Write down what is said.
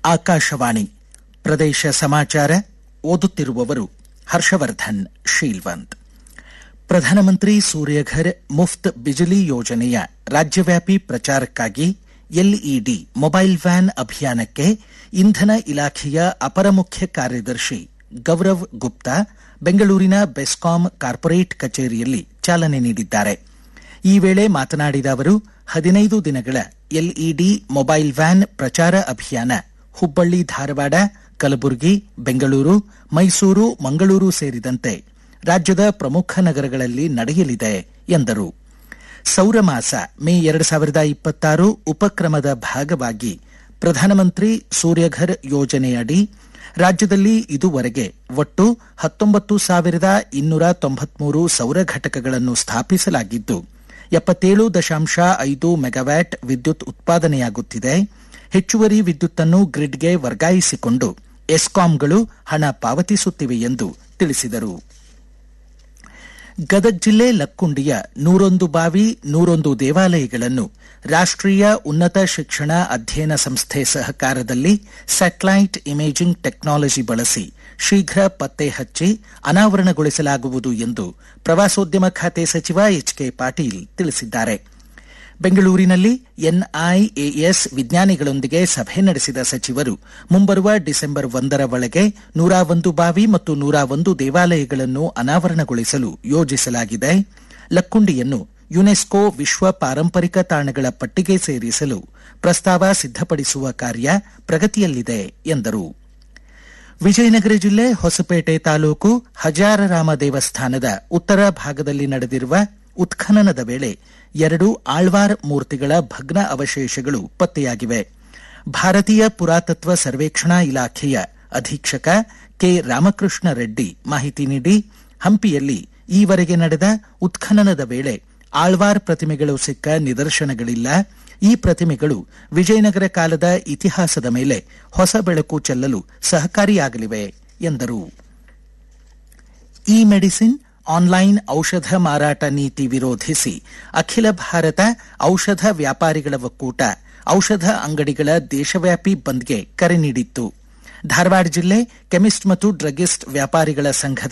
ಆಕಾಶವಾಣಿ ಪ್ರದೇಶ ಸಮಾಚಾರ ಓದುತ್ತಿರುವವರು ಹರ್ಷವರ್ಧನ್ ಶೀಲ್ವಂತ್ ಪ್ರಧಾನಮಂತ್ರಿ ಸೂರ್ಯಘರ್ ಮುಫ್ತ್ ಬಿಜಿಲಿ ಯೋಜನೆಯ ರಾಜ್ಯವ್ಯಾಪಿ ಪ್ರಚಾರಕ್ಕಾಗಿ ಎಲ್ಇಡಿ ಮೊಬೈಲ್ ವ್ಯಾನ್ ಅಭಿಯಾನಕ್ಕೆ ಇಂಧನ ಇಲಾಖೆಯ ಅಪರ ಮುಖ್ಯ ಕಾರ್ಯದರ್ಶಿ ಗೌರವ್ ಗುಪ್ತಾ ಬೆಂಗಳೂರಿನ ಬೆಸ್ಕಾಂ ಕಾರ್ಪೊರೇಟ್ ಕಚೇರಿಯಲ್ಲಿ ಚಾಲನೆ ನೀಡಿದ್ದಾರೆ ಈ ವೇಳೆ ಮಾತನಾಡಿದ ಅವರು ಹದಿನೈದು ದಿನಗಳ ಎಲ್ಇಡಿ ಮೊಬೈಲ್ ವ್ಯಾನ್ ಪ್ರಚಾರ ಅಭಿಯಾನ ಹುಬ್ಬಳ್ಳಿ ಧಾರವಾಡ ಕಲಬುರಗಿ ಬೆಂಗಳೂರು ಮೈಸೂರು ಮಂಗಳೂರು ಸೇರಿದಂತೆ ರಾಜ್ಯದ ಪ್ರಮುಖ ನಗರಗಳಲ್ಲಿ ನಡೆಯಲಿದೆ ಎಂದರು ಸೌರಮಾಸ ಮೇ ಎರಡು ಸಾವಿರದ ಇಪ್ಪತ್ತಾರು ಉಪಕ್ರಮದ ಭಾಗವಾಗಿ ಪ್ರಧಾನಮಂತ್ರಿ ಸೂರ್ಯಘರ್ ಯೋಜನೆಯಡಿ ರಾಜ್ಯದಲ್ಲಿ ಇದುವರೆಗೆ ಒಟ್ಟು ಹತ್ತೊಂಬತ್ತು ಸಾವಿರದ ಇನ್ನೂರ ತೊಂಬತ್ಮೂರು ಸೌರ ಘಟಕಗಳನ್ನು ಸ್ಥಾಪಿಸಲಾಗಿದ್ದು ಎಪ್ಪತ್ತೇಳು ದಶಾಂಶ ಐದು ಮೆಗಾವ್ಯಾಟ್ ವಿದ್ಯುತ್ ಉತ್ಪಾದನೆಯಾಗುತ್ತಿದೆ ಹೆಚ್ಚುವರಿ ವಿದ್ಯುತ್ತನ್ನು ಗ್ರಿಡ್ಗೆ ವರ್ಗಾಯಿಸಿಕೊಂಡು ಎಸ್ಕಾಂಗಳು ಹಣ ಪಾವತಿಸುತ್ತಿವೆ ಎಂದು ತಿಳಿಸಿದರು ಗದಗ ಜಿಲ್ಲೆ ಲಕ್ಕುಂಡಿಯ ನೂರೊಂದು ಬಾವಿ ನೂರೊಂದು ದೇವಾಲಯಗಳನ್ನು ರಾಷ್ಟ್ರೀಯ ಉನ್ನತ ಶಿಕ್ಷಣ ಅಧ್ಯಯನ ಸಂಸ್ಥೆ ಸಹಕಾರದಲ್ಲಿ ಸ್ಯಾಟಲೈಟ್ ಇಮೇಜಿಂಗ್ ಟೆಕ್ನಾಲಜಿ ಬಳಸಿ ಶೀಘ್ರ ಪತ್ತೆ ಹಚ್ಚಿ ಅನಾವರಣಗೊಳಿಸಲಾಗುವುದು ಎಂದು ಪ್ರವಾಸೋದ್ಯಮ ಖಾತೆ ಸಚಿವ ಎಚ್ ಕೆ ಪಾಟೀಲ್ ತಿಳಿಸಿದ್ದಾರೆ ಬೆಂಗಳೂರಿನಲ್ಲಿ ಎನ್ಐಎಎಸ್ ವಿಜ್ಞಾನಿಗಳೊಂದಿಗೆ ಸಭೆ ನಡೆಸಿದ ಸಚಿವರು ಮುಂಬರುವ ಡಿಸೆಂಬರ್ ಒಂದರ ಒಳಗೆ ನೂರ ಒಂದು ಬಾವಿ ಮತ್ತು ನೂರ ಒಂದು ದೇವಾಲಯಗಳನ್ನು ಅನಾವರಣಗೊಳಿಸಲು ಯೋಜಿಸಲಾಗಿದೆ ಲಕ್ಕುಂಡಿಯನ್ನು ಯುನೆಸ್ಕೋ ವಿಶ್ವ ಪಾರಂಪರಿಕ ತಾಣಗಳ ಪಟ್ಟಿಗೆ ಸೇರಿಸಲು ಪ್ರಸ್ತಾವ ಸಿದ್ಧಪಡಿಸುವ ಕಾರ್ಯ ಪ್ರಗತಿಯಲ್ಲಿದೆ ಎಂದರು ವಿಜಯನಗರ ಜಿಲ್ಲೆ ಹೊಸಪೇಟೆ ತಾಲೂಕು ಹಜಾರರಾಮ ದೇವಸ್ಥಾನದ ಉತ್ತರ ಭಾಗದಲ್ಲಿ ನಡೆದಿರುವ ಉತ್ಖನನದ ವೇಳೆ ಎರಡು ಆಳ್ವಾರ್ ಮೂರ್ತಿಗಳ ಭಗ್ನ ಅವಶೇಷಗಳು ಪತ್ತೆಯಾಗಿವೆ ಭಾರತೀಯ ಪುರಾತತ್ವ ಸರ್ವೇಕ್ಷಣಾ ಇಲಾಖೆಯ ಅಧೀಕ್ಷಕ ಕೆ ರಾಮಕೃಷ್ಣ ರೆಡ್ಡಿ ಮಾಹಿತಿ ನೀಡಿ ಹಂಪಿಯಲ್ಲಿ ಈವರೆಗೆ ನಡೆದ ಉತ್ಖನನದ ವೇಳೆ ಆಳ್ವಾರ್ ಪ್ರತಿಮೆಗಳು ಸಿಕ್ಕ ನಿದರ್ಶನಗಳಿಲ್ಲ ಈ ಪ್ರತಿಮೆಗಳು ವಿಜಯನಗರ ಕಾಲದ ಇತಿಹಾಸದ ಮೇಲೆ ಹೊಸ ಬೆಳಕು ಚೆಲ್ಲಲು ಸಹಕಾರಿಯಾಗಲಿವೆ ಎಂದರು ಇ ಮೆಡಿಸಿನ್ ಆನ್ಲೈನ್ ಔಷಧ ಮಾರಾಟ ನೀತಿ ವಿರೋಧಿಸಿ ಅಖಿಲ ಭಾರತ ಔಷಧ ವ್ಯಾಪಾರಿಗಳ ಒಕ್ಕೂಟ ಔಷಧ ಅಂಗಡಿಗಳ ದೇಶವ್ಯಾಪಿ ಬಂದ್ಗೆ ಕರೆ ನೀಡಿತ್ತು ಧಾರವಾಡ ಜಿಲ್ಲೆ ಕೆಮಿಸ್ಟ್ ಮತ್ತು ಡ್ರಗ್ಗಿಸ್ಟ್ ವ್ಯಾಪಾರಿಗಳ ಸಂಘದ